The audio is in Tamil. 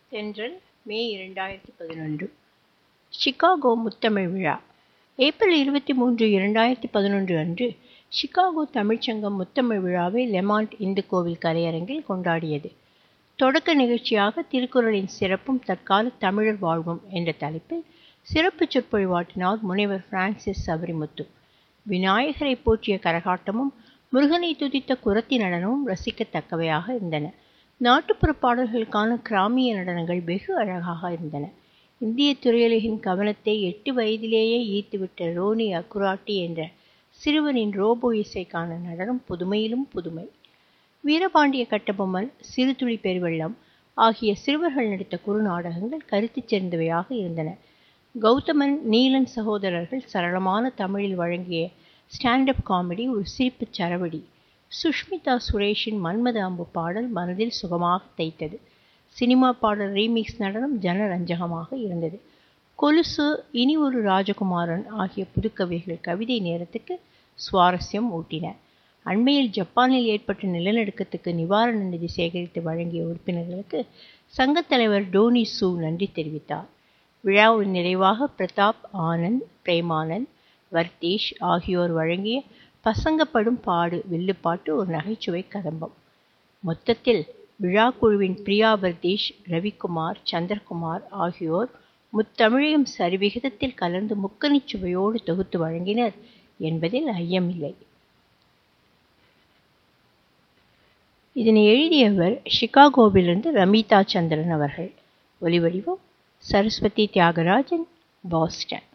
தென்றல் மே இரண்டாயிரத்தி பதினொன்று சிகாகோ முத்தமிழ் விழா ஏப்ரல் இருபத்தி மூன்று இரண்டாயிரத்தி பதினொன்று அன்று சிகாகோ தமிழ்ச்சங்கம் முத்தமிழ் விழாவை லெமாண்ட் இந்து கோவில் கலையரங்கில் கொண்டாடியது தொடக்க நிகழ்ச்சியாக திருக்குறளின் சிறப்பும் தற்கால தமிழர் வாழ்வும் என்ற தலைப்பில் சிறப்பு சொற்பொழிவாற்றினார் முனைவர் பிரான்சிஸ் சபரிமுத்து விநாயகரை போற்றிய கரகாட்டமும் முருகனை துதித்த குரத்தி நடனமும் ரசிக்கத்தக்கவையாக இருந்தன நாட்டுப்புற பாடல்களுக்கான கிராமிய நடனங்கள் வெகு அழகாக இருந்தன இந்திய திரையுலகின் கவனத்தை எட்டு வயதிலேயே ஈர்த்துவிட்ட ரோனி அக்குராட்டி என்ற சிறுவனின் ரோபோ இசைக்கான நடனம் புதுமையிலும் புதுமை வீரபாண்டிய கட்டபொம்மன் சிறுதுளி பெருவெள்ளம் ஆகிய சிறுவர்கள் நடித்த குறுநாடகங்கள் கருத்து சேர்ந்தவையாக இருந்தன கௌதமன் நீலன் சகோதரர்கள் சரளமான தமிழில் வழங்கிய ஸ்டாண்டப் காமெடி ஒரு சிரிப்புச் சரவடி சுஷ்மிதா சுரேஷின் மன்மத அம்பு பாடல் மனதில் சுகமாக தைத்தது சினிமா பாடல் ரீமிக்ஸ் நடனம் ஜனரஞ்சகமாக இருந்தது கொலுசு இனி ஒரு ராஜகுமாரன் ஆகிய புதுக்கவிகள் கவிதை நேரத்துக்கு சுவாரஸ்யம் ஊட்டின அண்மையில் ஜப்பானில் ஏற்பட்ட நிலநடுக்கத்துக்கு நிவாரண நிதி சேகரித்து வழங்கிய உறுப்பினர்களுக்கு சங்கத்தலைவர் டோனி சூ நன்றி தெரிவித்தார் விழாவின் நிறைவாக பிரதாப் ஆனந்த் பிரேமானந்த் வர்தீஷ் ஆகியோர் வழங்கிய பசங்கப்படும் பாடு வில்லுப்பாட்டு ஒரு நகைச்சுவை கதம்பம் மொத்தத்தில் விழா குழுவின் பிரியா வர்தீஷ் ரவிக்குமார் சந்திரகுமார் ஆகியோர் முத்தமிழையும் சரிவிகிதத்தில் கலந்து முக்கணிச் சுவையோடு தொகுத்து வழங்கினர் என்பதில் ஐயமில்லை இதனை எழுதியவர் சிகாகோவிலிருந்து ரமிதா சந்திரன் அவர்கள் ஒலிவடிவம் சரஸ்வதி தியாகராஜன் பாஸ்டன்